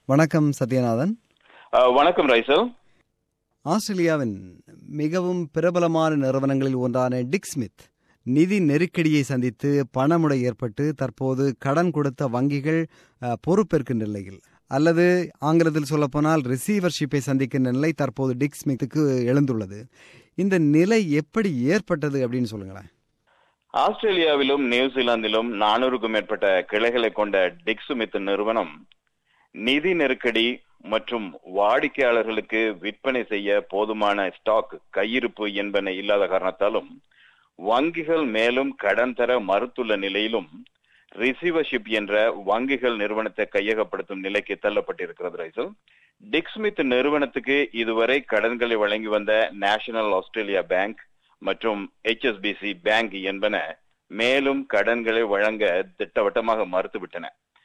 வணக்கம் சத்யநாதன் அஹ், வணக்கம் ரைசல் ஆஸ்திரேலியாவின் மிகவும் பிரபலமான நிறுவனங்களில் ஒன்றான டிக் ஸ்மித் நிதி நெருக்கடியை சந்தித்து பணமுடை ஏற்பட்டு தற்போது கடன் கொடுத்த வங்கிகள் அஹ், பொறுப்பேற்கின்ற நிலையில் அல்லது ஆங்கிலத்தில் சொல்லப்போனால் ரிசீவர்ஷிப்பை சந்திக்கின்ற நிலை தற்போது டிக் ஸ்மித்துக்கு எழுந்துள்ளது இந்த நிலை எப்படி ஏற்பட்டது அப்படின்னு சொல்லுங்களேன் ஆஸ்திரேலியாவிலும் நியூசிலாந்திலும் நானூறுக்கும் மேற்பட்ட கிளைகளை கொண்ட டிக்சுமித் நிறுவனம் நிதி நெருக்கடி மற்றும் வாடிக்கையாளர்களுக்கு விற்பனை செய்ய போதுமான ஸ்டாக் கையிருப்பு என்பன இல்லாத காரணத்தாலும் வங்கிகள் மேலும் கடன் தர மறுத்துள்ள நிலையிலும் ரிசீவர்ஷிப் என்ற வங்கிகள் நிறுவனத்தை கையகப்படுத்தும் நிலைக்கு தள்ளப்பட்டிருக்கிறது ரைசல் டிக்ஸ்மித் நிறுவனத்துக்கு இதுவரை கடன்களை வழங்கி வந்த நேஷனல் ஆஸ்திரேலியா பேங்க் மற்றும் HSBC பேங்க் என்பன மேலும் கடன்களை வழங்க திட்டவட்டமாக மறுத்துவிட்டன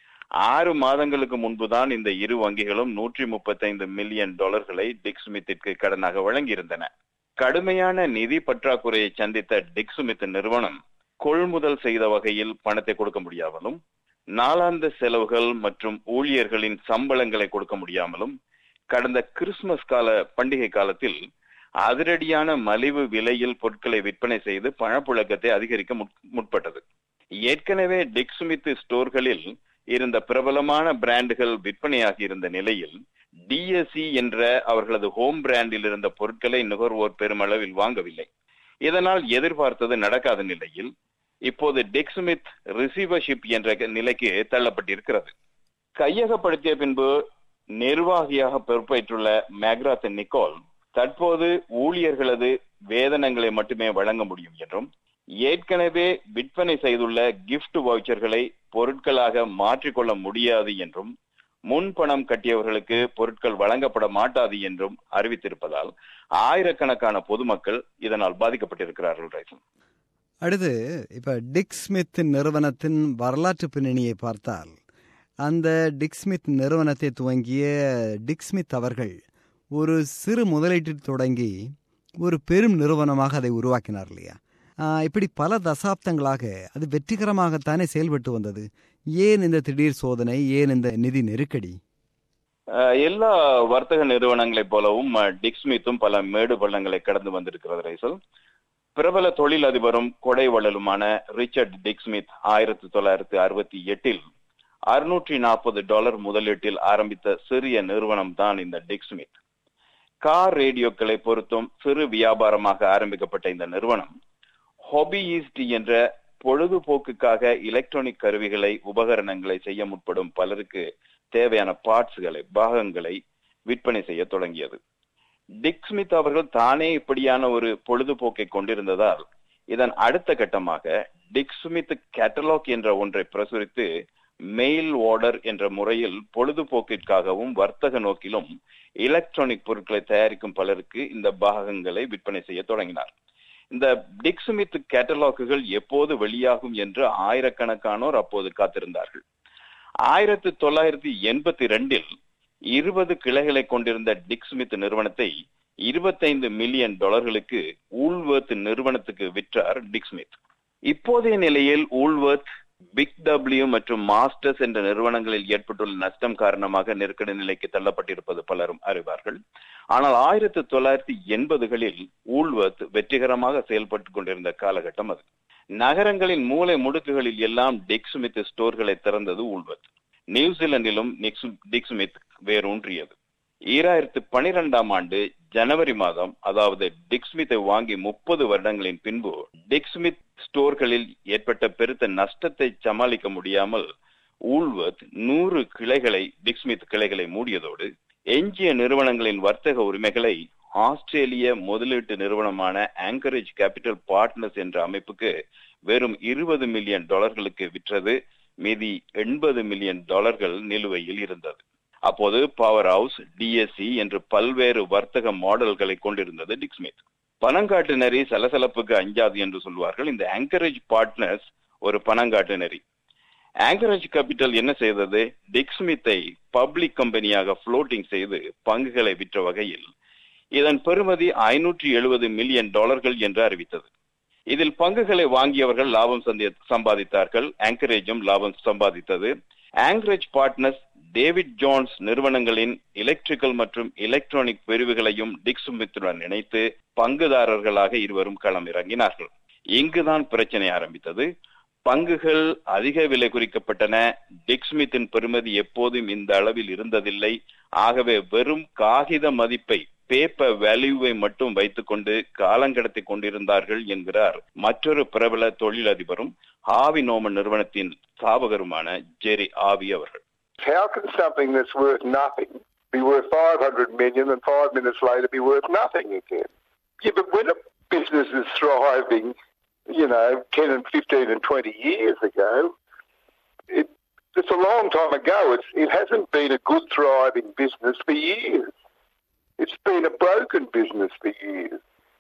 ஆறு மாதங்களுக்கு முன்புதான் இந்த இரு வங்கிகளும் நூற்றி முப்பத்தைந்து மில்லியன் டாலர்களை டிக்ஸ்மித்திற்கு கடனாக வழங்கியிருந்தன கடுமையான நிதி பற்றாக்குறையை சந்தித்த டிக்ஸ்மித் நிறுவனம் கொள்முதல் செய்த வகையில் பணத்தை கொடுக்க முடியாமலும் நாளாந்த செலவுகள் மற்றும் ஊழியர்களின் சம்பளங்களை கொடுக்க முடியாமலும் கடந்த கிறிஸ்துமஸ் கால பண்டிகை காலத்தில் அதிரடியான மலிவு விலையில் பொருட்களை விற்பனை செய்து பணப்புழக்கத்தை அதிகரிக்க முற்- முற்பட்டது ஏற்கனவே டிக்ஸ்மித் ஸ்டோர்களில் இருந்த பிரபலமான பிராண்டுகள் விற்பனையாகி இருந்த நிலையில் டிஎஸ்சி என்ற அவர்களது ஹோம் பிராண்டில் இருந்த பொருட்களை நுகர்வோர் பெருமளவில் வாங்கவில்லை இதனால் எதிர்பார்த்தது நடக்காத நிலையில் இப்போது டிக்ஸ்மித் ரிசீவர்ஷிப் என்ற நிலைக்கு தள்ளப்பட்டிருக்கிறது கையகப்படுத்திய பின்பு நிர்வாகியாக பொறுப்பேற்றுள்ள மேக்ராத் நிக்கோல் தற்போது ஊழியர்களது வேதனங்களை மட்டுமே வழங்க முடியும் என்றும் ஏற்கனவே விற்பனை செய்துள்ள கிஃப்ட் வவுச்சர்களை பொருட்களாக மாற்றிக்கொள்ள முடியாது என்றும் முன் பணம் கட்டியவர்களுக்கு பொருட்கள் வழங்கப்பட மாட்டாது என்றும் அறிவித்திருப்பதால் ஆயிரக்கணக்கான பொதுமக்கள் இதனால் பாதிக்கப்பட்டிருக்கிறார்கள் ரைசன் அடுத்து இப்ப டிக் ஸ்மித் நிறுவனத்தின் வரலாற்று பின்னணியை பார்த்தால் அந்த டிக் ஸ்மித் நிறுவனத்தை துவங்கிய டிக் ஸ்மித் அவர்கள் ஒரு சிறு முதலீட்டில் தொடங்கி ஒரு பெரும் நிறுவனமாக அதை உருவாக்கினார் இல்லையா ஆஹ், இப்படி பல தசாப்தங்களாக அது வெற்றிகரமாகத்தானே செயல்பட்டு வந்தது ஏன் இந்த திடீர் சோதனை ஏன் இந்த நிதி நெருக்கடி அஹ் எல்லா வர்த்தக நிறுவனங்களைப் போலவும் அஹ், டிக்ஸ்மித்தும் பல மேடு பள்ளங்களை கடந்து வந்திருக்கிறது ரைசல் பிரபல தொழில் அதிபரும் கொடை வள்ளலுமான ரிச்சர்ட் டிக்ஸ்மித் ஆயிரத்தி தொள்ளாயிரத்தி அறுபத்தி எட்டில் அறுநூற்றி நாற்பது டாலர் முதலீட்டில் ஆரம்பித்த சிறிய நிறுவனம் தான் இந்த டிக்ஸ்மித் கார் ரேடியோக்களை பொருத்தும் சிறு வியாபாரமாக ஆரம்பிக்கப்பட்ட இந்த நிறுவனம் ஹாபியிஸ்ட் என்ற பொழுதுபோக்குக்காக எலக்ட்ரானிக் கருவிகளை உபகரணங்களை செய்ய முற்படும் பலருக்கு தேவையான பார்ட்ஸ்களை பாகங்களை விற்பனை செய்ய தொடங்கியது டிக் ஸ்மித் அவர்கள் தானே இப்படியான ஒரு பொழுதுபோக்கை கொண்டிருந்ததால் இதன் அடுத்த கட்டமாக டிக் ஸ்மித் கேட்டலாக் என்ற ஒன்றை பிரசுரித்து மெயில் ஆர்டர் என்ற முறையில் பொழுதுபோக்கிற்காகவும் வர்த்தக நோக்கிலும் எலக்ட்ரானிக் பொருட்களை தயாரிக்கும் பலருக்கு இந்த பாகங்களை விற்பனை செய்ய தொடங்கினார் இந்த டிக் ஸ்மித் கேட்டலாக்குகள் எப்போது வெளியாகும் என்று ஆயிரக்கணக்கானோர் அப்போது காத்திருந்தார்கள் ஆயிரத்தி தொள்ளாயிரத்தி எண்பத்தி ரெண்டில் இருபது கிளைகளை கொண்டிருந்த டிக் ஸ்மித் நிறுவனத்தை இருபத்தைந்து மில்லியன் டாலர்களுக்கு ஊல்வர்த் நிறுவனத்துக்கு விற்றார் டிக் ஸ்மித் இப்போதைய நிலையில் ஊல்வர்த் பிக் டபிள்யூ மற்றும் மாஸ்டர்ஸ் என்ற நிறுவனங்களில் ஏற்பட்டுள்ள நஷ்டம் காரணமாக நெருக்கடி நிலைக்கு தள்ளப்பட்டிருப்பது பலரும் அறிவார்கள் ஆனால் ஆயிரத்தி தொள்ளாயிரத்தி எண்பதுகளில் ஊல்வர்த் வெற்றிகரமாக செயல்பட்டுக் கொண்டிருந்த காலகட்டம் அது நகரங்களின் மூலை முடுக்குகளில் எல்லாம் டிக்ஸ்மித் ஸ்டோர்களை திறந்தது ஊல்வர்த் நியூசிலாந்திலும் நிக்ஸ்- டிக்ஸ்மித் வேரூன்றியது ஈராயிரத்து பனிரெண்டாம் ஆண்டு ஜனவரி மாதம் அதாவது டிக்ஸ்மித்தை வாங்கி முப்பது வருடங்களின் பின்பு டிக்ஸ்மித் ஸ்டோர்களில் ஏற்பட்ட பெருத்த நஷ்டத்தை சமாளிக்க முடியாமல் ஊல்வர்த் நூறு கிளைகளை டிக்ஸ்மித் கிளைகளை மூடியதோடு எஞ்சிய நிறுவனங்களின் வர்த்தக உரிமைகளை ஆஸ்திரேலிய முதலீட்டு நிறுவனமான ஆங்கரேஜ் கேபிட்டல் பார்ட்னர்ஸ் என்ற அமைப்புக்கு வெறும் இருபது மில்லியன் டாலர்களுக்கு விற்றது மீதி எண்பது மில்லியன் டாலர்கள் நிலுவையில் இருந்தது அப்போது பவர் ஹவுஸ் டிஎஸ்சி என்று பல்வேறு வர்த்தக மாடல்களை கொண்டிருந்தது டிக்ஸ்மித் பணங்காட்டு நெறி சலசலப்புக்கு அஞ்சாது என்று சொல்வார்கள் இந்த ஆங்கரேஜ் பார்ட்னர்ஸ் ஒரு பணங்காட்டு நெறி ஆங்கரேஜ் கேபிட்டல் என்ன செய்தது டிக்ஸ்மித்தை பப்ளிக் கம்பெனியாக ஃப்ளோட்டிங் செய்து பங்குகளை விற்ற வகையில் இதன் பெறுமதி ஐநூற்றி எழுபது மில்லியன் டாலர்கள் என்று அறிவித்தது இதில் பங்குகளை வாங்கியவர்கள் லாபம் சந்தி- சம்பாதித்தார்கள் ஆங்கரேஜும் லாபம் சம்பாதித்தது ஆங்கரேஜ் பார்ட்னர்ஸ் டேவிட் ஜோன்ஸ் நிறுவனங்களின் எலக்ட்ரிக்கல் மற்றும் எலக்ட்ரானிக் பிரிவுகளையும் டிக்ஸ்மித்துடன் இணைத்து பங்குதாரர்களாக இருவரும் களம் இறங்கினார்கள் இங்குதான் பிரச்சனை ஆரம்பித்தது பங்குகள் அதிக விலை குறிக்கப்பட்டன டிக்ஸ்மித்தின் பெறுமதி எப்போதும் இந்த அளவில் இருந்ததில்லை ஆகவே வெறும் காகித மதிப்பை பேப்பர் வேல்யூவை மட்டும் வைத்துக்கொண்டு காலங்கடத்தி கொண்டிருந்தார்கள் என்கிறார் மற்றொரு பிரபல தொழிலதிபரும் ஆவி நோமன் நிறுவனத்தின் ஸ்தாபகருமான ஜெரி ஆவி அவர்கள் How can something that's worth nothing be worth 500 million and five minutes later be worth nothing again? Yeah, but when a business is thriving, you know, 10 and 15 and 20 years ago, it, it's a long time ago. It's, it hasn't been a good thriving business for years. It's been a broken business for years.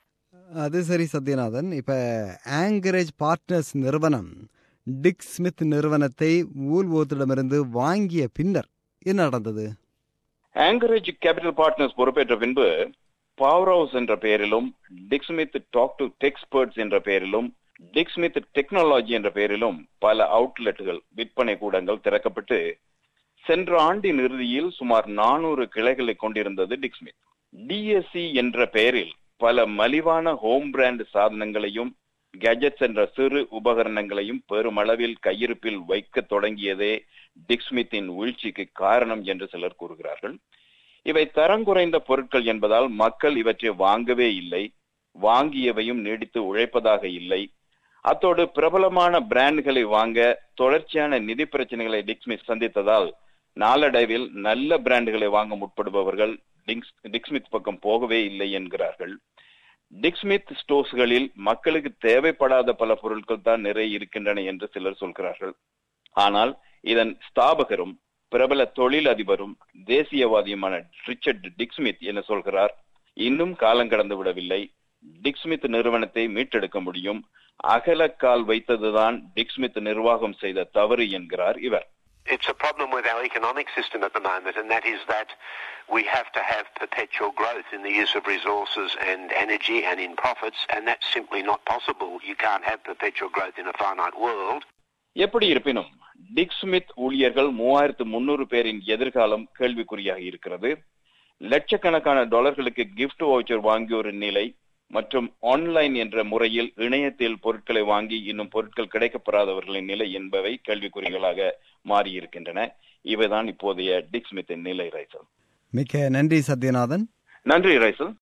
அது சரி சத்யநாதன் இப்ப Anchorage Partners நிறுவனம் Dick Smith நிறுவனத்தை ஊல்வோத்திடமிருந்து வாங்கிய பின்னர் என்ன நடந்தது ஆங்கரேஜ் கேபிட்டல் பார்ட்னர்ஸ் பொறுப்பேற்ற பின்பு பவர் ஹவுஸ் என்ற பெயரிலும் டிக்ஸ்மித் டாக் டு டெக்ஸ்பர்ட்ஸ் என்ற பெயரிலும் டிக்ஸ்மித் டெக்னாலஜி என்ற பெயரிலும் பல அவுட்லெட்டுகள் விற்பனை கூடங்கள் திறக்கப்பட்டு சென்ற ஆண்டின் இறுதியில் சுமார் நானூறு கிளைகளை கொண்டிருந்தது டிக்ஸ்மித் டிஎஸ்சி என்ற பெயரில் பல மலிவான ஹோம் பிராண்ட் சாதனங்களையும் கேஜெட்ஸ் என்ற சிறு உபகரணங்களையும் பெருமளவில் கையிருப்பில் வைக்க தொடங்கியதே டிக்ஸ்மித்தின் வீழ்ச்சிக்கு காரணம் என்று சிலர் கூறுகிறார்கள் இவை தரங்குறைந்த பொருட்கள் என்பதால் மக்கள் இவற்றை வாங்கவே இல்லை வாங்கியவையும் நீடித்து உழைப்பதாக இல்லை அத்தோடு பிரபலமான பிராண்ட்களை வாங்க தொடர்ச்சியான நிதி பிரச்சனைகளை டிக்ஸ்மித் சந்தித்ததால் நாளடைவில் நல்ல பிராண்டுகளை வாங்க முற்படுபவர்கள் டிக்ஸ்மித் பக்கம் போகவே இல்லை என்கிறார்கள் டிக்ஸ்மித் ஸ்டோர்ஸ்களில் மக்களுக்கு தேவைப்படாத பல பொருட்கள் தான் நிறைய இருக்கின்றன என்று சிலர் சொல்கிறார்கள் ஆனால் இதன் ஸ்தாபகரும் பிரபல தொழில் அதிபரும் தேசியவாதியுமான ரிச்சர்ட் டிக்ஸ்மித் என சொல்கிறார் இன்னும் காலம் கடந்து விடவில்லை டிக்ஸ்மித் நிறுவனத்தை மீட்டெடுக்க முடியும் அகலக்கால் வைத்ததுதான் டிக்ஸ்மித் நிர்வாகம் செய்த தவறு என்கிறார் இவர் It's a problem with our economic system at the moment, and that is that we have to have perpetual growth in the use of resources and energy and in profits, and that's simply not possible. You can't have perpetual growth in a finite world. எப்படி இருப்பினும் tick Smith ஊழியர்கள் மூவாயிரத்து முன்னூறு பேரின் எதிர்காலம் கேள்விக்குறியாக இருக்கிறது லட்சக்கணக்கான டாலர்களுக்கு கிஃப்ட் வவுச்சர் வாங்கியோரின் நிலை மற்றும் ஆன்லைன் என்ற முறையில் இணையத்தில் பொருட்களை வாங்கி இன்னும் பொருட்கள் கிடைக்கப்பெறாதவர்களின் நிலை என்பவை கேள்விக்குறிகளாக மாறியிருக்கின்றன இவைதான் இப்போதைய டிக் ஸ்மித்தின் நிலை ரைசல் மிக்க நன்றி சத்யநாதன் நன்றி ரைசல்